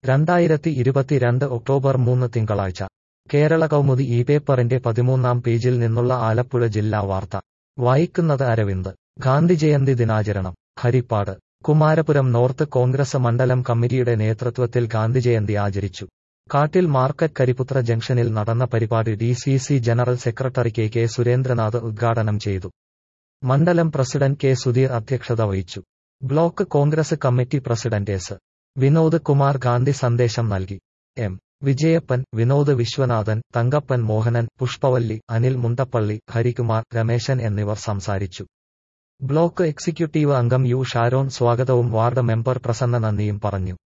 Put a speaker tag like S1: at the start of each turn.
S1: രണ്ടായിരത്തി ഇരുപത്തിരണ്ട് ഒക്ടോബർ മൂന്ന് തിങ്കളാഴ്ച കേരള കൗമുദി ഈ പേപ്പറിന്റെ പതിമൂന്നാം പേജിൽ നിന്നുള്ള ആലപ്പുഴ ജില്ലാ വാർത്ത വായിക്കുന്നത് അരവിന്ദ് ഗാന്ധിജയന്തി ദിനാചരണം ഹരിപ്പാട് കുമാരപുരം നോർത്ത് കോൺഗ്രസ് മണ്ഡലം കമ്മിറ്റിയുടെ നേതൃത്വത്തിൽ ഗാന്ധിജയന്തി ആചരിച്ചു കാട്ടിൽ മാർക്കറ്റ് കരിപുത്ര ജംഗ്ഷനിൽ നടന്ന പരിപാടി D C C general secretary K K Surendranath ഉദ്ഘാടനം ചെയ്തു മണ്ഡലം പ്രസിഡന്റ് കെ സുധീർ അധ്യക്ഷത വഹിച്ചു block Congress committee president S Vinod Kumar Gandhi സന്ദേശം നൽകി എം വിജയപ്പൻ വിനോദ് വിശ്വനാഥൻ തങ്കപ്പൻ മോഹനൻ പുഷ്പവല്ലി അനിൽ മുണ്ടപ്പള്ളി ഹരികുമാർ രമേശൻ എന്നിവർ സംസാരിച്ചു ബ്ലോക്ക് എക്സിക്യൂട്ടീവ് അംഗം യു ഷാരോൺ സ്വാഗതവും വാർഡ് മെമ്പർ പ്രസന്ന നന്ദിയും പറഞ്ഞു